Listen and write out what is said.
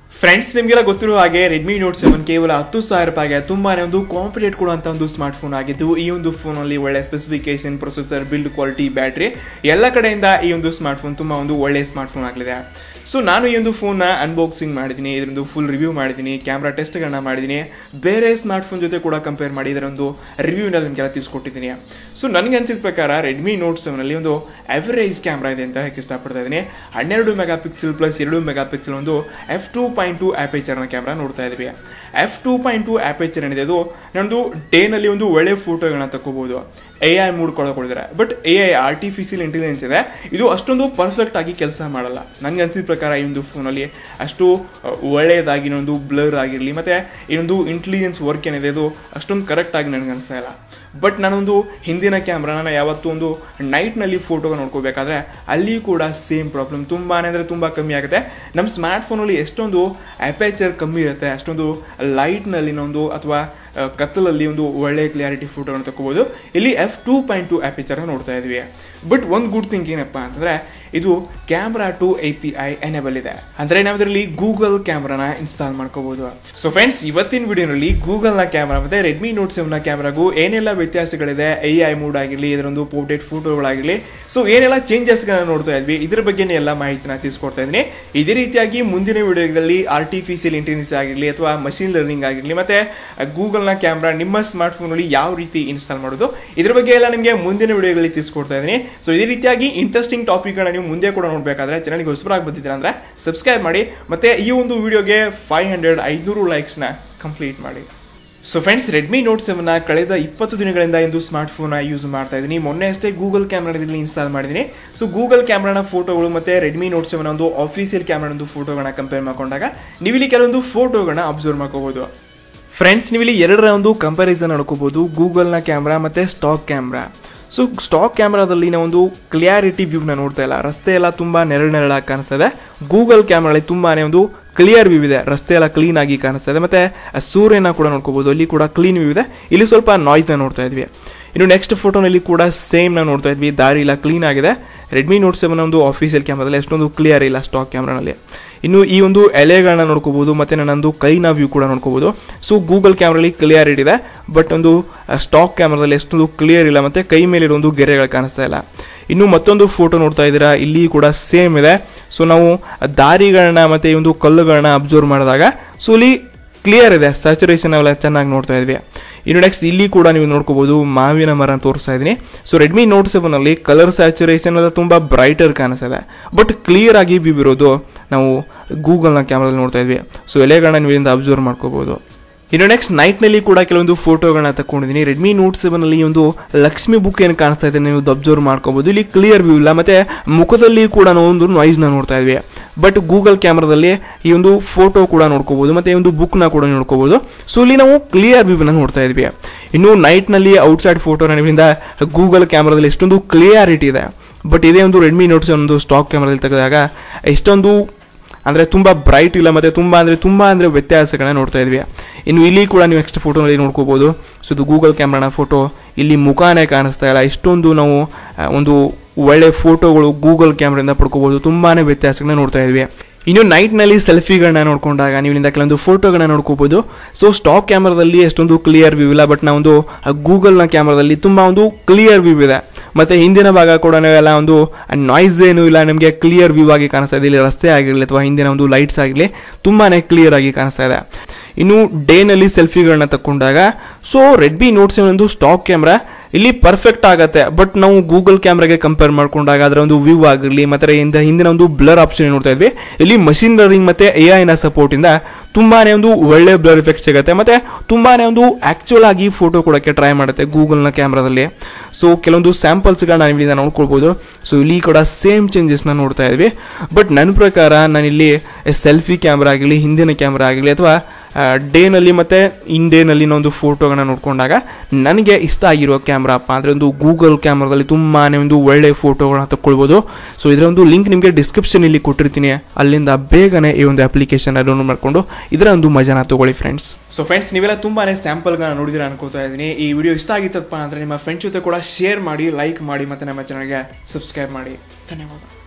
friends ನಿಮಗೆಲ್ಲ ಗೊತ್ತಿರುವ ಹಾಗೆ ರೆಡ್ಮಿ ನೋಟ್ ಸೆವೆನ್ ಕೇವಲ ಹತ್ತು ಸಾವಿರ ರೂಪಾಯಿಗೆ ತುಂಬಾನೇ ಒಂದು ಕಾಂಪಿಟೇಟ್ ಕೊಡುವಂಥ ಒಂದು ಸ್ಮಾರ್ಟ್ ಫೋನ್ ಆಗಿದ್ದು ಈ ಒಂದು ಫೋನಲ್ಲಿ ಒಳ್ಳೆ specification processor build quality battery ಎಲ್ಲ ಕಡೆಯಿಂದ ಈ ಒಂದು ಸ್ಮಾರ್ಟ್ ಫೋನ್ ತುಂಬ ಒಂದು ಒಳ್ಳೆಯ ಸ್ಮಾರ್ಟ್ ಫೋನ್ ಆಗಲಿದೆ ಸೊ ನಾನು ಈ ಒಂದು ಫೋನ್ನ ಅನ್ಬಾಕ್ಸಿಂಗ್ ಮಾಡಿದ್ದೀನಿ ಇದರೊಂದು ಫುಲ್ ರಿವ್ಯೂ ಮಾಡಿದ್ದೀನಿ ಕ್ಯಾಮ್ರಾ ಟೆಸ್ಟ್ಗಳನ್ನ ಮಾಡಿದ್ದೀನಿ ಬೇರೆ ಸ್ಮಾರ್ಟ್ ಫೋನ್ ಜೊತೆ ಕೂಡ ಕಂಪೇರ್ ಮಾಡಿ ಇದರೊಂದು ರಿವ್ಯೂನ ನಿಮಗೆಲ್ಲ ತಿಳಿಸ್ಕೊಟ್ಟಿದ್ದೀನಿ ಸೊ ನನಗೆ ಅನ್ಸಿದ ಪ್ರಕಾರ ರೆಡ್ಮಿ ನೋಟ್ ಸೆವೆನಲ್ಲಿ ಒಂದು ಅವರೇಜ್ ಕ್ಯಾಮ್ರಾ ಇದೆ ಅಂತ ಹೇಳಕ್ಕೆ ಇಷ್ಟಪಡ್ತಾ ಇದ್ದೀನಿ ಹನ್ನೆರಡು ಮೆಗಾ ಪಿಕ್ಸೆಲ್ ಪ್ಲಸ್ ಎರಡು ಮೆಗಾ ಪಿಕ್ಸೆಲ್ ಒಂದು ಎಫ್ ಟೂ ಪಾಯಿಂಟ್ ಟು ಆಪೇಚರ್ನ ಕ್ಯಾಮ್ರಾ ನೋಡ್ತಾ ಇದ್ವಿ F two point two aperture ಏನಿದೆ ಅದು ನಮ್ಮದು ಡೇನಲ್ಲಿ ಒಂದು ಒಳ್ಳೆ ಫೋಟೋಗಳನ್ನ ತಗೋಬಹುದು ಎ ಐ ಮೂಡ್ ಕೊಡಿದ್ದಾರೆ but A I artificial intelligence ಇದೆ ಇದು ಅಷ್ಟೊಂದು ಪರ್ಫೆಕ್ಟ್ ಆಗಿ ಕೆಲಸ ಮಾಡಲ್ಲ ನನಗೆ ಅನ್ಸಿದ ಪ್ರಕಾರ ಈ ಒಂದು ಫೋನಲ್ಲಿ ಅಷ್ಟು ಅಹ್, ಒಳ್ಳೆಯದಾಗಿ ಇನ್ನೊಂದು ಬ್ಲರ್ ಆಗಿರಲಿ ಮತ್ತು ಇನ್ನೊಂದು ಇಂಟೆಲಿಜೆನ್ಸ್ ವರ್ಕ್ ಏನಿದೆ ಅದು ಅಷ್ಟೊಂದು ಕರೆಕ್ಟಾಗಿ ನನಗೆ ಅನಿಸ್ತಾ ಇಲ್ಲ ಬಟ್ ನಾನೊಂದು ಹಿಂದಿನ ಕ್ಯಾಮ್ರಾನ ಯಾವತ್ತೂ ಒಂದು ನೈಟ್ನಲ್ಲಿ ಫೋಟೋ ನೋಡ್ಕೋಬೇಕಾದ್ರೆ ಅಲ್ಲಿ ಕೂಡ ಸೇಮ್ ಪ್ರಾಬ್ಲಮ್ ತುಂಬಾ ಅಂದರೆ ತುಂಬ ಕಮ್ಮಿ ಆಗುತ್ತೆ ನಮ್ಮ ಸ್ಮಾರ್ಟ್ ಫೋನಲ್ಲಿ ಎಷ್ಟೊಂದು ಅಪೇಚರ್ ಕಮ್ಮಿ ಇರುತ್ತೆ ಅಷ್ಟೊಂದು ಲೈಟ್ನಲ್ಲಿ ಒಂದು ಅಥವಾ ಆ, ಕತ್ತಲಲ್ಲಿ ಒಂದು ಒಳ್ಳೆ ಕ್ಲಿಯಾರಿಟಿ ಫೋಟೋನ ತಗೋಬೋದು ಇಲ್ಲಿ ಎಫ್ ಟೂ ಪಾಯಿಂಟ್ ಟು ಅಪೇಚರ್ನ ನೋಡ್ತಾ ಇದ್ವಿ ಬಟ್ ಒಂದು ಗುಡ್ ಥಿಂಗ್ ಏನಪ್ಪ ಅಂತಂದರೆ ಇದು camera two A P I enable ಇದೆ ಅಂದರೆ ನಾವು ಇದರಲ್ಲಿ ಗೂಗಲ್ ಕ್ಯಾಮ್ರಾನ ಇನ್ಸ್ಟಾಲ್ ಮಾಡ್ಕೋಬಹುದು ಸೊ ಫ್ರೆಂಡ್ಸ್ ಇವತ್ತಿನ ವಿಡಿಯೋನಲ್ಲಿ ಗೂಗಲ್ನ ಕ್ಯಾಮ್ರಾ ಮತ್ತು ರೆಡ್ಮಿ ನೋಟ್ ಸೆವೆನ್ನ ಕ್ಯಾಮ್ರಾಗೂ ಏನೆಲ್ಲ ವ್ಯತ್ಯಾಸಗಳಿದೆ ಎ ಐ ಮೂಡ್ ಆಗಿರಲಿ ಇದರೊಂದು ಪೋರ್ಟ್ರೇಟ್ ಫೋಟೋಗಳಾಗಿರಲಿ ಸೊ ಏನೆಲ್ಲ ಚೇಂಜಸ್ಗಳನ್ನ ನೋಡ್ತಾ ಇದ್ವಿ ಇದ್ರ ಬಗ್ಗೆನೇ ಎಲ್ಲ ಮಾಹಿತಿನ ತಿಳಿಸ್ಕೊಡ್ತಾ ಇದ್ದೀನಿ ಇದೇ ರೀತಿಯಾಗಿ ಮುಂದಿನ ವಿಡಿಯೋಗಳಲ್ಲಿ ಆರ್ಟಿಫಿಷಿಯಲ್ ಇಂಟೆಲಿಜೆನ್ಸ್ ಆಗಿರಲಿ ಅಥವಾ ಮಷಿನ್ ಲರ್ನಿಂಗ್ ಆಗಿರಲಿ ಮತ್ತೆ ಗೂಗಲ್ನ ಕ್ಯಾಮ್ರಾ ನಿಮ್ಮ ಸ್ಮಾರ್ಟ್ ಫೋನಲ್ಲಿ ಯಾವ ರೀತಿ ಇನ್ಸ್ಟಾಲ್ ಮಾಡೋದು ಇದ್ರ ಬಗ್ಗೆ ಎಲ್ಲ ನಿಮಗೆ ಮುಂದಿನ ವಿಡಿಯೋಗಳಲ್ಲಿ ತಿಳಿಸ್ಕೊಡ್ತಾ ಇದ್ದೀನಿ ಸೊ ಇದೇ ರೀತಿಯಾಗಿ ಇಂಟ್ರೆಸ್ಟಿಂಗ್ ಟಾಪಿಕ್ಗಳನ್ನ ನೀವು ಮುಂದೆ ಕೂಡ ನೋಡಬೇಕಾದ್ರೆ ಚಾನಲ್ಗೆ ಹೊಸಬರಾಗಿ ಬಂದಿದ್ದೀರಾ ಅಂದರೆ ಸಬ್ಸ್ಕ್ರೈಬ್ ಮಾಡಿ ಮತ್ತೆ ಈ ಒಂದು ವಿಡಿಯೋಗೆ ಫೈವ್ ಹಂಡ್ರೆಡ್ ಐದುನೂರು ಲೈಕ್ಸ್ನ ಕಂಪ್ಲೀಟ್ ಮಾಡಿ so friends Redmi Note seven ಕಳೆದ ಇಪ್ಪತ್ತು ದಿನಗಳಿಂದ ಒಂದು ಸ್ಮಾರ್ಟ್ ಫೋನ್ ಯೂಸ್ ಮಾಡ್ತಾ ಇದ್ದೀನಿ ಮೊನ್ನೆ ಅಷ್ಟೇ ಗೂಗಲ್ ಕ್ಯಾಮ್ರಾ ಇದರಲ್ಲಿ ಇನ್ಸ್ಟಾಲ್ ಮಾಡಿದ್ದೀನಿ ಸೊ ಗೂಗಲ್ ಕ್ಯಾಮ್ರಾನ ಫೋಟೋಗಳು ಮತ್ತೆ ರೆಡ್ಮಿ ನೋಟ್ ಸೆವೆನ್ ಒಂದು ಆಫೀಸಿಯಲ್ ಕ್ಯಾಮ್ರಾ ಒಂದು ಫೋಟೋಗಳನ್ನ ಕಂಪೇರ್ ಮಾಡ್ಕೊಂಡಾಗ ನೀವಿಲ್ಲಿ ಕೆಲವೊಂದು ಫೋಟೋಗಳನ್ನ ಅಬ್ಸರ್ವ್ ಮಾಡ್ಕೋಬಹುದು ಫ್ರೆಂಡ್ಸ್ ನೀವಿಲ್ಲಿ ಎರಡರ ಒಂದು ಕಂಪ್ಯಾರಿಸನ್ ನೋಡ್ಕೋಬಹುದು ಗೂಗಲ್ನ ಕ್ಯಾಮ್ರಾ ಮತ್ತೆ ಸ್ಟಾಕ್ ಕ್ಯಾಮ್ರಾ ಸೊ ಸ್ಟಾಕ್ ಕ್ಯಾಮ್ರಾದಲ್ಲಿ ನಾವು ಒಂದು ಕ್ಲಿಯಾರಿಟಿ ವ್ಯೂನ ನೋಡ್ತಾ ಇಲ್ಲ ರಸ್ತೆ ಎಲ್ಲ ತುಂಬಾ ನೆರಳು ನೆರಳಾಗಿ ಕಾಣಿಸ್ತಾ ಇದೆ ಗೂಗಲ್ ಕ್ಯಾಮ್ರಲ್ಲಿ ತುಂಬಾನೇ ಒಂದು ಕ್ಲಿಯರ್ ವ್ಯೂ ಇದೆ ರಸ್ತೆ ಎಲ್ಲ ಕ್ಲೀನ್ ಆಗಿ ಕಾಣಿಸ್ತಾ ಇದೆ ಮತ್ತೆ ಆ ಸೂರ್ಯನ ಕೂಡ ನೋಡ್ಕೋಬಹುದು ಅಲ್ಲಿ ಕೂಡ ಕ್ಲೀನ್ ವ್ಯೂ ಇದೆ ಇಲ್ಲಿ ಸ್ವಲ್ಪ ನಾಯ್ಸ್ನ ನೋಡ್ತಾ ಇದ್ವಿ ಇನ್ನು ನೆಕ್ಸ್ಟ್ ಫೋಟೋನಲ್ಲಿ ಕೂಡ ಸೇಮ್ ನಾವು ನೋಡ್ತಾ ಇದ್ವಿ ದಾರಿ ಎಲ್ಲ ಕ್ಲೀನ್ ಆಗಿದೆ ರೆಡ್ಮಿ ನೋಟ್ ಸೆವೆನ್ ಒಂದು ಆಫೀಸಿಯಲ್ ಕ್ಯಾಮ್ರಾದಲ್ಲಿ ಅಷ್ಟೊಂದು ಕ್ಲಿಯರ್ ಇಲ್ಲ ಸ್ಟಾಕ್ ಕ್ಯಾಮ್ರಾನಲ್ಲಿ ಇನ್ನು ಈ ಒಂದು ಎಲೆಗಳನ್ನ ನೋಡ್ಕೋಬಹುದು ಮತ್ತೆ ನನ್ನೊಂದು ಕೈನ ವ್ಯೂ ಕೂಡ ನೋಡ್ಕೋಬಹುದು ಸೊ ಗೂಗಲ್ ಕ್ಯಾಮ್ರಲ್ಲಿ ಕ್ಲಿಯರ್ ಇದೆ ಬಟ್ ಒಂದು ಸ್ಟಾಕ್ ಕ್ಯಾಮ್ರಾದಲ್ಲಿ ಎಷ್ಟೊಂದು ಕ್ಲಿಯರ್ ಇಲ್ಲ ಮತ್ತೆ ಕೈ ಮೇಲಿರೋ ಒಂದು ಗೆರೆಗಳು ಕಾಣಿಸ್ತಾ ಇಲ್ಲ ಇನ್ನು ಮತ್ತೊಂದು ಫೋಟೋ ನೋಡ್ತಾ ಇದ್ದೀರಾ ಇಲ್ಲಿ ಕೂಡ ಸೇಮ್ ಇದೆ ಸೊ ನಾವು ದಾರಿಗಳನ್ನ ಮತ್ತೆ ಈ ಒಂದು ಕಲ್ಲುಗಳನ್ನ ಅಬ್ಸರ್ವ್ ಮಾಡಿದಾಗ ಸೊ ಇಲ್ಲಿ ಕ್ಲಿಯರ್ ಇದೆ ಸ್ಯಾಚುರೇಷನ್ ಅವೆಲ್ಲ ಚೆನ್ನಾಗಿ ನೋಡ್ತಾ ಇದ್ವಿ ಇನ್ನು ನೆಕ್ಸ್ಟ್ ಇಲ್ಲಿ ಕೂಡ ನೀವು ನೋಡ್ಕೋಬಹುದು ಮಾವಿನ ಮರ ತೋರಿಸ್ತಾ ಇದ್ದೀನಿ ಸೊ ರೆಡ್ಮಿ ನೋಟ್ ಸೆವೆನ್ ಅಲ್ಲಿ ಕಲರ್ ಸ್ಯಾಚುರೇಷನ್ ಎಲ್ಲ ತುಂಬಾ ಬ್ರೈಟರ್ ಕಾಣಿಸ್ತಾ ಬಟ್ ಕ್ಲಿಯರ್ ಆಗಿ ವ್ಯೂ ಇರೋದು ನಾವು ಗೂಗಲ್ನ ಕ್ಯಾಮ್ರಾದಲ್ಲಿ ನೋಡ್ತಾ ಇದ್ವಿ ಸೊ ಎಲೆಗಳನ್ನ ನೀವು ಇದರಿಂದ ಅಬ್ಸರ್ವ್ ಮಾಡ್ಕೋಬಹುದು ಇನ್ನು ನೆಕ್ಸ್ಟ್ ನೈಟ್ನಲ್ಲಿ ಕೂಡ ಕೆಲವೊಂದು ಫೋಟೋಗಳನ್ನ ತಗೊಂಡಿದ್ದೀನಿ ರೆಡ್ಮಿ ನೋಟ್ ಸೆವೆನ್ ಅಲ್ಲಿ ಒಂದು ಲಕ್ಷ್ಮಿ ಬುಕ್ ಏನು ಕಾಣಿಸ್ತಾ ಇದೆ ನೀವು ಅಬ್ಸರ್ವ್ ಮಾಡ್ಕೋಬಹುದು ಇಲ್ಲಿ ಕ್ಲಿಯರ್ ವ್ಯೂ ಇಲ್ಲ ಮತ್ತೆ ಮುಖದಲ್ಲಿ ಕೂಡ ನಾವು ಒಂದು ನಾಯ್ಸ್ನ ನೋಡ್ತಾ ಇದ್ವಿ ಬಟ್ ಗೂಗಲ್ ಕ್ಯಾಮ್ರಾದಲ್ಲಿ ಈ ಒಂದು ಫೋಟೋ ಕೂಡ ನೋಡ್ಕೋಬಹುದು ಮತ್ತೆ ಈ ಒಂದು ಬುಕ್ನ ಕೂಡ ನೋಡ್ಕೋಬಹುದು ಸೊ ಇಲ್ಲಿ ನಾವು ಕ್ಲಿಯರ್ ವ್ಯೂನ ನೋಡ್ತಾ ಇದ್ವಿ ಇನ್ನು ನೈಟ್ನಲ್ಲಿ ಔಟ್ಸೈಡ್ ಫೋಟೋನ ನಿಮ್ಮಿಂದ ಗೂಗಲ್ ಕ್ಯಾಮ್ರಾದಲ್ಲಿ ಎಷ್ಟೊಂದು ಕ್ಲಿಯಾರಿಟಿ ಇದೆ ಬಟ್ ಇದೇ ಒಂದು ರೆಡ್ಮಿ ನೋಟ್ಸ್ ಒಂದು ಸ್ಟಾಕ್ ಕ್ಯಾಮ್ರಾದಲ್ಲಿ ತೆಗೆದಾಗ ಎಷ್ಟೊಂದು ಅಂದರೆ ತುಂಬ ಬ್ರೈಟ್ ಇಲ್ಲ ಮತ್ತು ತುಂಬ ಅಂದರೆ ತುಂಬ ಅಂದರೆ ವ್ಯತ್ಯಾಸಗಳನ್ನ ನೋಡ್ತಾ ಇದ್ವಿ ಇನ್ನು ಇಲ್ಲಿ ಕೂಡ ನೀವು ನೆಕ್ಸ್ಟ್ ಫೋಟೋನಲ್ಲಿ ನೋಡ್ಕೋಬೋದು ಸೊ ಇದು ಗೂಗಲ್ ಕ್ಯಾಮ್ರಾನ ಫೋಟೋ ಇಲ್ಲಿ ಮುಖಾನೇ ಕಾಣಿಸ್ತಾ ಇಲ್ಲ ಇಷ್ಟೊಂದು ನಾವು ಆ, ಒಂದು ಒಳ್ಳೆ ಫೋಟೋಗಳು ಗೂಗಲ್ ಕ್ಯಾಮ್ರಾದಿಂದ ಪಡ್ಕೋಬೋದು ತುಂಬಾ ವ್ಯತ್ಯಾಸಗಳನ್ನ ನೋಡ್ತಾ ಇದ್ವಿ ಇನ್ನು ನೈಟ್ನಲ್ಲಿ ಸೆಲ್ಫಿಗಳನ್ನ ನೋಡ್ಕೊಂಡಾಗ ನೀವು ಇಲ್ಲಿಂದ ಕೆಲವೊಂದು ಫೋಟೋಗಳನ್ನ ನೋಡ್ಕೋಬೋದು ಸೊ ಸ್ಟಾಕ್ ಕ್ಯಾಮ್ರಾದಲ್ಲಿ ಎಷ್ಟೊಂದು ಕ್ಲಿಯರ್ ವ್ಯೂ ಇಲ್ಲ ಬಟ್ ನಾವೊಂದು ಗೂಗಲ್ನ ಕ್ಯಾಮ್ರಾದಲ್ಲಿ ತುಂಬ ಒಂದು ಕ್ಲಿಯರ್ ವ್ಯೂ ಇದೆ ಮತ್ತೆ ಹಿಂದಿನ ಭಾಗ ಕೂಡ ನಾವೆಲ್ಲ ಒಂದು ನಾಯ್ಸ್ ಏನು ಇಲ್ಲ ನಮಗೆ ಕ್ಲಿಯರ್ ವ್ಯೂ ಆಗಿ ಕಾಣಿಸ್ತಾ ಇದೆ ಇಲ್ಲಿ ರಸ್ತೆ ಆಗಿರಲಿ ಅಥವಾ ಹಿಂದಿನ ಒಂದು ಲೈಟ್ಸ್ ಆಗಿರಲಿ ತುಂಬಾನೇ ಕ್ಲಿಯರ್ ಆಗಿ ಕಾಣಿಸ್ತಾ ಇದೆ ಇನ್ನು ಡೇನಲ್ಲಿ ಸೆಲ್ಫಿಗಳನ್ನ ತಗೊಂಡಾಗ ಸೊ ರೆಡ್ಮಿ ನೋಟ್ ಸೆವೆನ್ ಒಂದು ಸ್ಟಾಕ್ ಕ್ಯಾಮ್ರಾ ಇಲ್ಲಿ ಪರ್ಫೆಕ್ಟ್ ಆಗತ್ತೆ ಬಟ್ ನಾವು ಗೂಗಲ್ ಕ್ಯಾಮ್ರಾಗೆ ಕಂಪೇರ್ ಮಾಡ್ಕೊಂಡಾಗ ಅದರ ಒಂದು ವ್ಯೂ ಆಗಿರಲಿ ಮತ್ತೆ ಹಿಂದೆ ಹಿಂದಿನ ಒಂದು ಬ್ಲರ್ ಆಪ್ಷನ್ ನೋಡ್ತಾ ಇದ್ವಿ ಇಲ್ಲಿ ಮಷಿನ್ ಲರ್ನಿಂಗ್ ಮತ್ತೆ ಎ ಐನ ಸಪೋರ್ಟ್ ಇಂದ ತುಂಬಾನೇ ಒಂದು ಒಳ್ಳೆ ಬ್ಲರ್ ಎಫೆಕ್ಟ್ ಸಿಗುತ್ತೆ ಮತ್ತೆ ತುಂಬಾನೇ ಒಂದು ಆಕ್ಚುಯಲ್ ಆಗಿ ಫೋಟೋ ಕೊಡೋಕ್ಕೆ ಟ್ರೈ ಮಾಡುತ್ತೆ ಗೂಗಲ್ನ ಕ್ಯಾಮ್ರಾದಲ್ಲಿ ಸೊ ಕೆಲವೊಂದು ಸ್ಯಾಂಪಲ್ಸ್ಗಳನ್ನ ನಾವು ಇಲ್ಲಿಂದ ನೋಡ್ಕೊಳ್ಬೋದು ಸೊ ಇಲ್ಲಿ ಕೂಡ ಸೇಮ್ ಚೇಂಜಸ್ನ ನೋಡ್ತಾ ಇದ್ವಿ ಬಟ್ ನನ್ನ ಪ್ರಕಾರ ನಾನಿಲ್ಲಿ ಸೆಲ್ಫಿ ಕ್ಯಾಮ್ರಾ ಆಗಲಿ ಹಿಂದಿನ ಕ್ಯಾಮ್ರಾ ಆಗಲಿ ಅಥವಾ ಡೇನಲ್ಲಿ ಮತ್ತು ಇನ್ ಡೇನಲ್ಲಿ ಒಂದು ಫೋಟೋಗಳನ್ನ ನೋಡ್ಕೊಂಡಾಗ ನನಗೆ ಇಷ್ಟ ಆಗಿರೋ ಕ್ಯಾಮ್ರಾ ಅಪ್ಪ ಅಂದರೆ ಒಂದು ಗೂಗಲ್ ಕ್ಯಾಮ್ರಾದಲ್ಲಿ ತುಂಬಾ ಒಂದು ಒಳ್ಳೆ ಫೋಟೋಗಳನ್ನ ತಗೊಳ್ಬೋದು ಸೊ ಇದರ ಒಂದು ಲಿಂಕ್ ನಿಮಗೆ ಡಿಸ್ಕ್ರಿಪ್ಷನ್ ಇಲ್ಲಿ ಕೊಟ್ಟಿರ್ತೀನಿ ಅಲ್ಲಿಂದ ಬೇಗನೆ ಈ ಒಂದು ಅಪ್ಲಿಕೇಶನ್ ಡೌನ್ಲೋಡ್ ಮಾಡಿಕೊಂಡು ಇದರ ಒಂದು ಮಜಾನ ತಗೊಳ್ಳಿ ಫ್ರೆಂಡ್ಸ್ ಸೊ ಫ್ರೆಂಡ್ಸ್ ನೀವೆಲ್ಲ ತುಂಬಾನೇ ಸ್ಯಾಂಪಲ್ಗಳನ್ನ ನೋಡಿದಿರ ಅನ್ಕೋತಾ ಇದ್ದೀನಿ ಈ ವಿಡಿಯೋ ಇಷ್ಟ ಆಗಿತ್ತಪ್ಪ ಅಂದರೆ ನಿಮ್ಮ ಫ್ರೆಂಡ್ಸ್ ಜೊತೆ ಕೂಡ ಶೇರ್ ಮಾಡಿ ಲೈಕ್ ಮಾಡಿ ಮತ್ತು ನಮ್ಮ ಚಾನಲ್ಗೆ ಸಬ್ಸ್ಕ್ರೈಬ್ ಮಾಡಿ ಧನ್ಯವಾದ